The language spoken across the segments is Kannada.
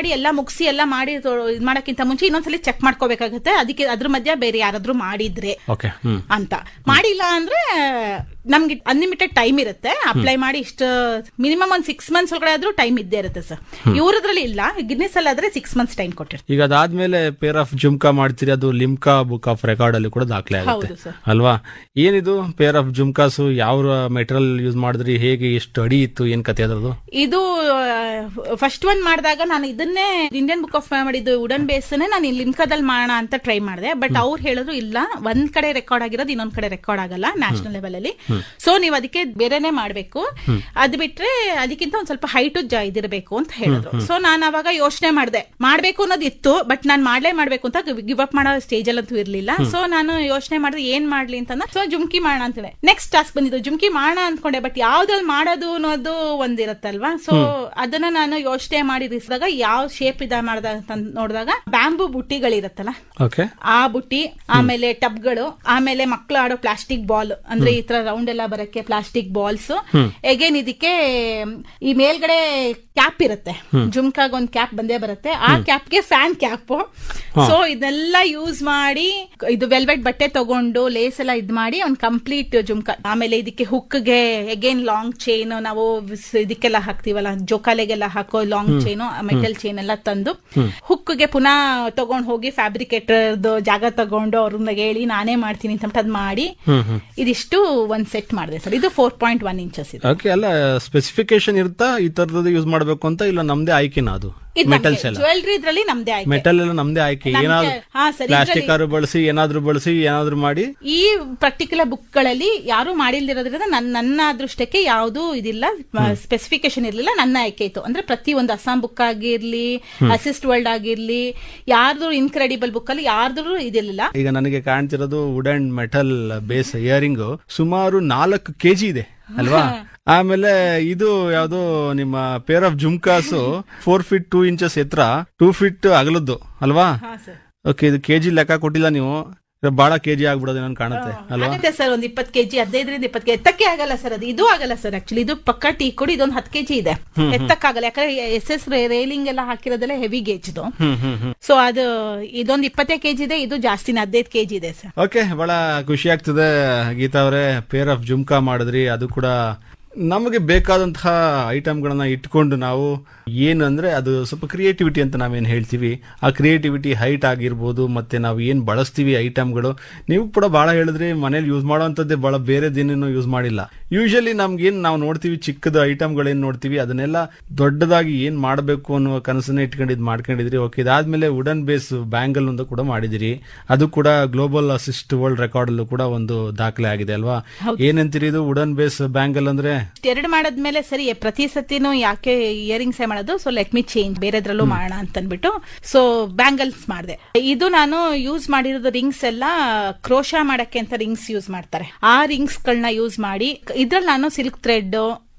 ಮಾಡಿ ಎಲ್ಲ ಮುಗಿಸಿ ಎಲ್ಲ ಮಾಡಿ ತೊ- ಇದ್ ಮಾಡಕ್ಕಿಂತ ಮುಂಚೆ ಇನ್ನೊಂದ್ಸಲಿ ಚೆಕ್ ಮಾಡ್ಕೋಬೇಕಾಗುತ್ತೆ ಅದಕ್ಕೆ ಅದ್ರ ಮಧ್ಯ ಬೇರೆ ಯಾರಾದ್ರೂ ಮಾಡಿದ್ರೆ ಓಕೆ ಹ್ಮ್ ಅಂತ ಮಾಡಿಲ್ಲ ಅಂದ್ರೆ ನಮ್ಗೆ ಅನ್ಲಿಮಿಟೆಡ್ ಟೈಮ್ ಇರುತ್ತೆ ಅಪ್ಲೈ ಮಾಡಿ ಇಷ್ಟು ಮಿನಿಮಮ್ ಒಂದ್ ಸಿಕ್ಸ್ ಮಂತ್ಸ್ ಒಳಗಡೆ ಆದ್ರೂ ಟೈಮ್ ಇದ್ದೇ ಇರುತ್ತೆ ಸರ್ ಇವ್ರದ್ರಲ್ಲಿ ಇಲ್ಲ ಗಿನ್ನಿಸ್ ಅಲ್ಲಿ ಆದ್ರೆ ಸಿಕ್ಸ್ ಮಂತ್ಸ್ ಟೈಮ್ ಕೊಟ್ಟಿರ್ತಾರೆ ಈಗ ಅದಾದ್ಮೇಲೆ ಪೇರ್ ಆಫ್ ಜುಮ್ಕಾ ಮಾಡ್ತೀರಿ ಅದು ಲಿಮ್ಕಾ ಬುಕ್ ಆಫ್ ರೆಕಾರ್ಡ್ ಅಲ್ಲಿ ಕೂಡ ದಾಖಲೆ ಆಗುತ್ತೆ ಹೌದು ಸರ್ ಅಲ್ವಾ ಏನಿದು ಪೇರ್ ಆಫ್ ಜುಮ್ಕಾಸು ಯಾವ ಮೆಟೀರಿಯಲ್ ಯೂಸ್ ಮಾಡಿದ್ರಿ ಹೇಗೆ ಎಷ್ಟು ಅಡಿ ಇತ್ತು ಏನ್ ಕತೆ ಅದ್ರದ್ದು ಇದು ಫಸ್ಟ್ ಒನ್ ಮಾಡಿದಾಗ ನಾನು ಇದನ್ನೇ ಇಂಡಿಯನ್ ಬುಕ್ ಆಫ್ ಮಾಡಿದ್ದು ವುಡನ್ ಬೇಸ್ನೇ ನಾನು ಲಿಮ್ಕಾದಲ್ಲಿ ಮಾಡೋಣ ಅಂತ ಟ್ರೈ ಮಾಡಿದೆ ಬಟ್ ಅವ್ರು ಹೇಳಿದ್ರು ಇಲ್ಲ ಒಂದ್ ಕಡೆ ರೆಕಾರ್ಡ್ ಆಗಿರೋದು ಇನ್ನೊಂದ್ ಕಡೆ ರೆಕಾರ್ಡ್ ಆಗಲ್ಲ ನ್ಯಾಷನಲ್ ಲೆವೆಲ್ ಅಲ್ಲಿ ಸೊ ನೀವು ಅದಕ್ಕೆ ಬೇರೆನೆ ಮಾಡ್ಬೇಕು ಅದ್ ಬಿಟ್ರೆ ಅದಕ್ಕಿಂತ ಒಂದ್ ಸ್ವಲ್ಪ ಹೈಟ್ ಇದಿರಬೇಕು ಅಂತ ಹೇಳಿದ್ರು ಸೊ ನಾನು ಅವಾಗ ಯೋಚನೆ ಮಾಡಿದೆ ಮಾಡ್ಬೇಕು ಅನ್ನೋದು ಇತ್ತು ಬಟ್ ನಾನು ಮಾಡ್ಲೇ ಮಾಡ್ಬೇಕು ಅಂತ ಗಿವ್ ಅಪ್ ಮಾಡೋ ಸ್ಟೇಜ್ ಅಲ್ಲಂತೂ ಇರ್ಲಿಲ್ಲ ಸೊ ನಾನು ಯೋಚನೆ ಮಾಡಿದ್ರೆ ಏನ್ ಮಾಡ್ಲಿ ಅಂತ ಸೊ ಜುಮ್ಕಿ ಮಾಡೋಣ ಅಂತೇಳಿ ನೆಕ್ಸ್ಟ್ ಟಾಸ್ಕ್ ಬಂದಿದ್ದು ಜುಮ್ಕಿ ಮಾಡೋಣ ಅನ್ಕೊಂಡೆ ಬಟ್ ಯಾವ್ದ್ರಲ್ಲಿ ಮಾಡೋದು ಅನ್ನೋದು ಒಂದಿರತ್ತಲ್ವಾ ಸೊ ಅದನ್ನ ನಾನು ಯೋಚನೆ ಮಾಡಿ ಇರಿಸಿದಾಗ ಯಾವ ಶೇಪ್ ಇದ ಮಾಡ್ದ ಅಂತ ನೋಡಿದಾಗ ಬ್ಯಾಂಬು ಬುಟ್ಟಿಗಳಿರತ್ತಲ್ಲ ಓಕೆ ಆ ಬುಟ್ಟಿ ಆಮೇಲೆ ಟಬ್ಗಳು ಆಮೇಲೆ ಮಕ್ಕಳು ಆಡೋ ಪ್ಲಾಸ್ಟಿಕ್ ಬಾಲ್ ಅಂದ್ರೆ ಈ ತರ ರೌಂಡ್ ಎಲ್ಲ ಬರಕ್ಕೆ ಪ್ಲಾಸ್ಟಿಕ್ ಬಾಲ್ಸ್ ಎಗೇನ್ ಇದಕ್ಕೆ ಈ ಮೇಲ್ಗಡೆ ಕ್ಯಾಪ್ ಇರುತ್ತೆ ಜುಮ್ಕಾಗ ಒಂದ್ ಕ್ಯಾಪ್ ಬಂದೇ ಬರುತ್ತೆ ಆ ಕ್ಯಾಪ್ಗೆ ಫ್ಯಾನ್ ಕ್ಯಾಪ್ ಸೊ ಇದೆಲ್ಲ ಯೂಸ್ ಮಾಡಿ ಇದು ವೆಲ್ವೆಟ್ ಬಟ್ಟೆ ತಗೊಂಡು ಲೇಸ್ ಎಲ್ಲ ಇದ್ ಮಾಡಿ ಒಂದ್ ಕಂಪ್ಲೀಟ್ ಜುಮ್ಕಾ ಆಮೇಲೆ ಇದಕ್ಕೆ ಹುಕ್ಗೆ ಎಗೇನ್ ಲಾಂಗ್ ಚೈನ್ ನಾವು ಸ್- ಇದಕ್ಕೆಲ್ಲ ಹಾಕ್ತಿವಲ್ಲ ಜೋಕಾಲೆಗೆಲ್ಲ ಹಾಕೋ ಲಾಂಗ್ ಚೈನ್ ಮೆಟಲ್ ಚೈನ್ ಎಲ್ಲ ತಂದು ಹುಕ್ಗೆ ಪುನಃ ತಗೊಂಡ್ ಹೋಗಿ ಫ್ಯಾಬ್ರಿಕೇಟರ್ ಜಾಗ ತಗೊಂಡು ಅವ್ರನ್ನ ಹೇಳಿ ನಾನೇ ಮಾಡ್ತೀನಿ ಅಂತ ಅದ್ ಮಾಡಿ ಇದಿಷ್ಟು ಒಂದ್ ಸೆಟ್ ಮಾಡಿದೆ ಸರ್ ಇದು ಫೋರ್ ಪಾಯಿಂಟ್ ಒನ್ ಇಂಚಸ್ ಇದೆ ಓಕೆ ಅಲ್ಲ ಸ್ಪೆಸಿಫಿಕೇಶನ್ ಇರುತ್ತಾ ಈ ತರದ್ದು ಯೂಸ್ ಮಾಡ್ಬೇಕು ಅಂತ ಇಲ್ಲ ನಮ್ದೇ ಆಯ್ಕೆನಾ ಅದು ಮೆಟಲ್ಸ್ ಎಲ್ಲ ಜ್ಯುವೆಲ್ರಿ ಇದ್ರಲ್ಲಿ ನಮ್ದೇ ಆಯ್ಕೆ ಮೆಟಲ್ ಎಲ್ಲ ನಮ್ದೇ ಆಯ್ಕೆ ನಮ್ಗೆ- ಏನಾದ್ರು ಹಾ, ಸರಿ, ಪ್ಲಾಸ್ಟಿಕ್ ಇದ್ರಲ್ಲಿ- ಆರು ಬಳಸಿ ಏನಾದ್ರು ಬಳಸಿ ಏನಾದ್ರು ಮಾಡಿ ಈ ಪರ್ಟಿಕ್ಯುಲರ್ ಬುಕ್ ಗಳಲ್ಲಿ ಯಾರು ಮಾಡಿಲ್ದಿರೋದ್ರಿಂದ ನನ್ನ ನನ್ನ ಅದೃಷ್ಟಕ್ಕೆ ಯಾವುದು ಇದಿಲ್ಲ ಸ್ಪೆಸಿಫಿಕೇಶನ್ ಇರ್ಲಿಲ್ಲ ನನ್ನ ಆಯ್ಕೆ ಇತ್ತು ಅಂದ್ರೆ ಪ್ರತಿ ಒಂದು ಅಸ್ಸಾಂ ಬುಕ್ ಆಗಿರ್ಲಿ ಅಸಿಸ್ಟ್ ವರ್ಲ್ಡ್ ಆಗಿರ್ಲಿ ಯಾರ್ದು ಇನ್ಕ್ರೆಡಿಬಲ್ ಬುಕ್ ಅಲ್ಲಿ ಯಾರ್ದು ಇದಿರ್ಲಿಲ್ಲ ಈಗ ನನಗೆ ಕಾಣ್ತಿರೋದು wood and metal base earring ಸುಮಾರು ನಾಲ್ಕು ಕೆಜಿ ಇದೆ ಅಲ್ವಾ ಆಮೇಲೆ ಇದು ಯಾವ್ದು ನಿಮ್ಮ ಪೇರ್ ಆಫ್ ಜುಮ್ಕಾಸು ಫೋರ್ ಫೀಟ್ ಟೂ ಇಂಚಸ್ ಎತ್ತರ ಟೂ ಫೀಟ್ ಅಗಲದ್ದು ಅಲ್ವಾ ಹಾ ಸರ್ ಓಕೆ ಇದು ಕೆಜಿ ಲೆಕ್ಕ ಕೊಟ್ಟಿಲ್ಲ ನೀವು ಇದು ಬಹಳ ಕೆಜಿ ಆಗ್ಬಿಡೋದು ನನ್ ಕಾಣುತ್ತೆ ಅಲ್ವಾ ಆಗುತ್ತೆ ಸರ್ ಒಂದ್ ಇಪ್ಪತ್ತು ಕೆಜಿ ಹದಿನೈದರಿಂದ ಇಪ್ಪತ್ತು ಕೆಜಿ ಎತ್ತಕ್ಕೆ ಆಗಲ್ಲ ಸರ್ ಅದು ಇದು ಆಗಲ್ಲ ಸರ್ ಆಕ್ಚುಲಿ ಇದು ಪಕ್ಕ ಟೀ ಕೊಡಿ ಇದೊಂದು ಹತ್ತು ಕೆಜಿ ಇದೆ ಎತ್ತಕ್ಕಾಗಲ್ಲ ಯಾಕಂದ್ರೆ ಎಸ್ ಎಸ್ ರೇಲಿಂಗ್ ಎಲ್ಲ ಹಾಕಿರೋದೆಲ್ಲ ಹೆವಿ ಗೇಜ್ದು ಹ್ಮ್ ಹ್ಮ್ ಹ್ಮ್ ಸೊ ಅದು ಇದೊಂದು ಇಪ್ಪತ್ತೇ ಕೆಜಿ ಇದೆ ಇದು ಜಾಸ್ತಿನ ಹದಿನೈದು ಕೆಜಿ ಇದೆ ಸರ್ ಓಕೆ ಬಹಳ ಖುಷಿ ಆಗ್ತದೆ ಗೀತಾ ಅವರೇ ಪೇರ್ ಆಫ್ ಜುಮ್ಕಾ ಮಾಡಿದ್ರಿ ಅದು ಕೂಡ ನಮಗೆ ಬೇಕಾದಂತಹ ಐಟಮ್ಗಳನ್ನ ಇಟ್ಕೊಂಡು ನಾವು ಏನು ಅಂದ್ರೆ ಅದು ಸ್ವಲ್ಪ ಕ್ರಿಯೇಟಿವಿಟಿ ಅಂತ ನಾವೇನು ಹೇಳ್ತೀವಿ ಆ ಕ್ರಿಯೇಟಿವಿಟಿ ಹೈಟ್ ಆಗಿರ್ಬೋದು ಮತ್ತೆ ನಾವು ಏನು ಬಳಸ್ತೀವಿ ಐಟಮ್ಗಳು ನೀವು ಕೂಡ ಬಹಳ ಹೇಳಿದ್ರಿ ಮನೇಲಿ ಯೂಸ್ ಮಾಡೋವಂಥದ್ದೇ ಬಹಳ ಬೇರೆ ದಿನ ಯೂಸ್ ಮಾಡಿಲ್ಲ ಯೂಶಲಿ ನಮ್ಗೇನು ನಾವು ನೋಡ್ತೀವಿ ಚಿಕ್ಕದ ಐಟಮ್ಗಳೇನು ನೋಡ್ತೀವಿ ಅದನ್ನೆಲ್ಲ ದೊಡ್ಡದಾಗಿ ಏನ್ ಮಾಡಬೇಕು ಅನ್ನುವ ಕನಸನ್ನ ಇಟ್ಕೊಂಡು ಇದು ಮಾಡ್ಕೊಂಡಿದ್ರಿ ಓಕೆ ಇದಾದ್ಮೇಲೆ ವುಡನ್ ಬೇಸ್ ಬ್ಯಾಂಗಲ್ ಒಂದು ಕೂಡ ಮಾಡಿದಿರಿ ಅದು ಕೂಡ ಗ್ಲೋಬಲ್ ಅಸಿಸ್ಟ್ ವರ್ಲ್ಡ್ ರೆಕಾರ್ಡ್ ಅಲ್ಲೂ ಕೂಡ ಒಂದು ದಾಖಲೆ ಆಗಿದೆ ಅಲ್ವಾ ಏನಂತೀರಿ ಇದು ವುಡನ್ ಬೇಸ್ ಬ್ಯಾಂಗಲ್ ಅಂದ್ರೆ ಎರಡು ಮಾಡಾದ್ಮೇಲೆ ಸರಿ ಪ್ರತಿ ಸತಿನೂ ಯಾಕೆ ಇಯರಿಂಗ್ಸ್ ಮಾಡೋದು ಸೊ ಲೆಟ್ ಮಿ ಚೇಂಜ್ ಬೇರೆದ್ರಲ್ಲೂ ಮಾಡೋಣ ಅಂತ ಅಂದ್ಬಿಟ್ಟು ಸೊ ಬ್ಯಾಂಗಲ್ಸ್ ಮಾಡಿದೆ ಇದು ನಾನು ಯೂಸ್ ಮಾಡಿರೋದು ರಿಂಗ್ಸ್ ಎಲ್ಲ ಕ್ರೋಶಾ ಮಾಡಕ್ಕೆ ಅಂತ ರಿಂಗ್ಸ್ ಯೂಸ್ ಮಾಡ್ತಾರೆ ಆ ರಿಂಗ್ಸ್ ಗಳನ್ನ ಯೂಸ್ ಮಾಡಿ ಇದ್ರಲ್ಲಿ ನಾನು ಸಿಲ್ಕ್ ಥ್ರೆಡ್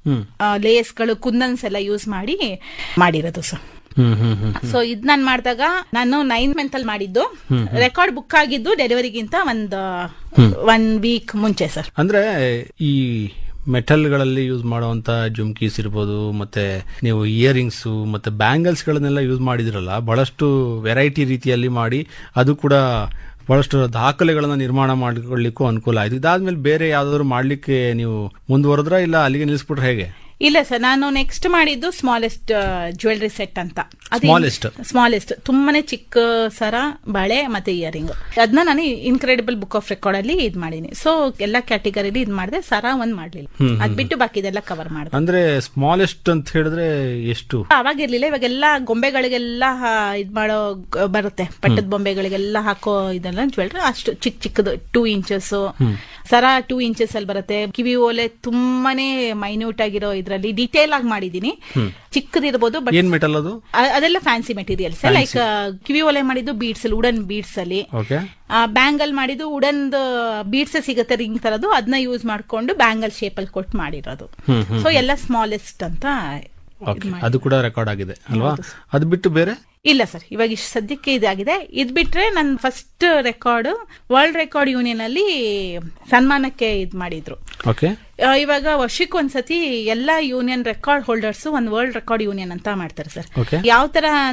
ಲೇಸ್ಗಳು ಕುಂದನ್ಸ್ ಎಲ್ಲ ಯೂಸ್ ಮಾಡಿ ಮಾಡಿರೋದು ಸರ್ ಹ್ಮ್ ಹ್ಮ್ ಹ್ಮ್ ಸೊ ಇದ್ ನಾನ್ ಮಾಡಿದಾಗ ನಾನು ನೈನ್ ಮಂತ್ ಅಲ್ಲಿ ಮಾಡಿದ್ದು ರೆಕಾರ್ಡ್ ಬುಕ್ ಆಗಿದ್ದು ಡೆಲಿವರಿಗಿಂತ ಒಂದ್ ಒನ್ ವೀಕ್ ಮುಂಚೆ ಸರ್ ಅಂದ್ರೆ ಈ ಮೆಟಲ್ಗಳಲ್ಲಿ ಯೂಸ್ ಮಾಡುವಂತ ಜುಮ್ಕೀಸ್ ಇರ್ಬೋದು ಮತ್ತೆ ನೀವು ಇಯರಿಂಗ್ಸ್ ಮತ್ತೆ ಬ್ಯಾಂಗಲ್ಸ್ ಗಳನ್ನೆಲ್ಲ ಯೂಸ್ ಮಾಡಿದಿರಲ್ಲ ಬಹಳಷ್ಟು ವೆರೈಟಿ ರೀತಿಯಲ್ಲಿ ಮಾಡಿ ಅದು ಕೂಡ ಬಹಳಷ್ಟು ದಾಖಲೆಗಳನ್ನ ನಿರ್ಮಾಣ ಮಾಡಿಕೊಳ್ಳಿಕ್ಕೂ ಅನುಕೂಲ ಆಯ್ತು ಇದಾದ್ಮೇಲೆ ಬೇರೆ ಯಾವ್ದಾದ್ರು ಮಾಡ್ಲಿಕ್ಕೆ ನೀವು ಮುಂದುವರೆದ್ರ ಇಲ್ಲ ಅಲ್ಲಿಗೆ ನಿಲ್ಲಿಸ್ಬಿಟ್ರೆ ಹೇಗೆ ಇಲ್ಲ ಸರ್ ನಾನು ನೆಕ್ಸ್ಟ್ ಮಾಡಿದ್ದು ಸ್ಮಾಲೆಸ್ಟ್ ಜ್ಯುವೆಲ್ರಿ ಸೆಟ್ ಅಂತ Smallest? ಸ್ಮಾಲೆಸ್ಟ್ ತುಂಬಾನೇ ಚಿಕ್ಕ ಸರ ಬಳೆ ಮತ್ತೆ ಇಯರಿಂಗ್ ಅದನ್ನ ನಾನು ಇನ್ಕ್ರೆಡಿಬಲ್ ಬುಕ್ ಆಫ್ ರೆಕಾರ್ಡ್ ಅಲ್ಲಿ ಇದ್ ಮಾಡಿನಿ ಸೊ ಎಲ್ಲಾ ಕ್ಯಾಟಗರಿಲಿ ಇದ್ ಮಾಡಿದೆ ಸರ ಒಂದ್ ಮಾಡ್ಲಿಲ್ಲ ಅದ್ ಬಿಟ್ಟು ಬಾಕಿದೆಲ್ಲ ಕವರ್ ಮಾಡಿದೆ ಅಂದ್ರೆ ಸ್ಮಾಲೆಸ್ಟ್ ಅಂತ ಹೇಳಿದ್ರೆ ಎಷ್ಟು ಅವಾಗ ಇರ್ಲಿಲ್ಲ ಇವಾಗೆಲ್ಲ ಗೊಂಬೆಗಳಿಗೆಲ್ಲ ಹಾ, ಇದ್ ಮಾಡೋ ಗ- ಬರುತ್ತೆ ಪಟ್ಟದ ಬೊಂಬೆಗಳಿಗೆಲ್ಲ ಹಾಕೋ ಇದೆಲ್ಲ ಜ್ಯುವೆಲ್ರಿ ಅಷ್ಟು ಚಿಕ್ಕ ಚಿಕ್ಕದು ಟೂ ಇಂಚಸ್ ಸರ ಟೂ ಇಂಚಸ್ ಅಲ್ಲಿ ಬರುತ್ತೆ ಕಿವಿ ಓಲೆ ತುಂಬಾನೇ ಮೈನ್ಯೂಟ್ ಆಗಿರೋ ಇದ್ರಲ್ಲಿ ಡೀಟೇಲ್ ಆಗಿ ಮಾಡಿದೀನಿ ಚಿಕ್ಕದಿರ್ಬೋದು ಬಟ್ ಏನ್ ಮೆಟಲ್ ಅದು ಅದೆಲ್ಲ ಫ್ಯಾನ್ಸಿ ಮೆಟೀರಿಯಲ್ಸ್ ಲೈಕ್ ಕಿವಿ ಓಲೆ ಮಾಡಿದ್ದು ಬೀಡ್ಸ್ ಅಲ್ಲಿ ವುಡನ್ ಬೀಡ್ಸ್ ಅಲ್ಲಿ ಓಕೆ ಬ್ಯಾಂಗಲ್ ಮಾಡಿದ್ದು ವುಡನ್ ಬೀಡ್ಸ್ ಸಿಗುತ್ತೆ ರಿಂಗ್ ತರದು ಅದನ್ನ ಯೂಸ್ ಮಾಡ್ಕೊಂಡು ಬ್ಯಾಂಗಲ್ ಶೇಪ್ ಅಲ್ಲಿ ಕೊಟ್ಟು ಮಾಡಿರೋದು ಸೊ ಎಲ್ಲ ಸ್ಮಾಲೆಸ್ಟ್ ಅಂತ ಓಕೆ ಅದು ಕೂಡ ರೆಕಾರ್ಡ್ ಆಗಿದೆ ಅಲ್ವಾ ಅದು ಬಿಟ್ಟು ಬೇರೆ ಇಲ್ಲ ಸರ್ ಇವಾಗ ಇಷ್ಟು ಸದ್ಯಕ್ಕೆ ಇದಾಗಿದೆ ಇದ್ ಬಿಟ್ರೆ ನನ್ನ first record world record union ಅಲ್ಲಿ ಸನ್ಮಾನಕ್ಕೆ ಇದ್ ಮಾಡಿದ್ರು ಓಕೆ ಆ, ಇವಾಗ ವರ್ಷಕ್ಕೆ ಒಂದ್ಸತಿ ಎಲ್ಲಾ ಯೂನಿಯನ್ ರೆಕಾರ್ಡ್ ಹೋಲ್ಡರ್ಸ್ ಒಂದ್ ವರ್ಲ್ಡ್ ರೆಕಾರ್ಡ್ ಯೂನಿಯನ್ ಅಂತ ಮಾಡ್ತಾರೆ ಸರ್ Okay. ಯಾವ ತರ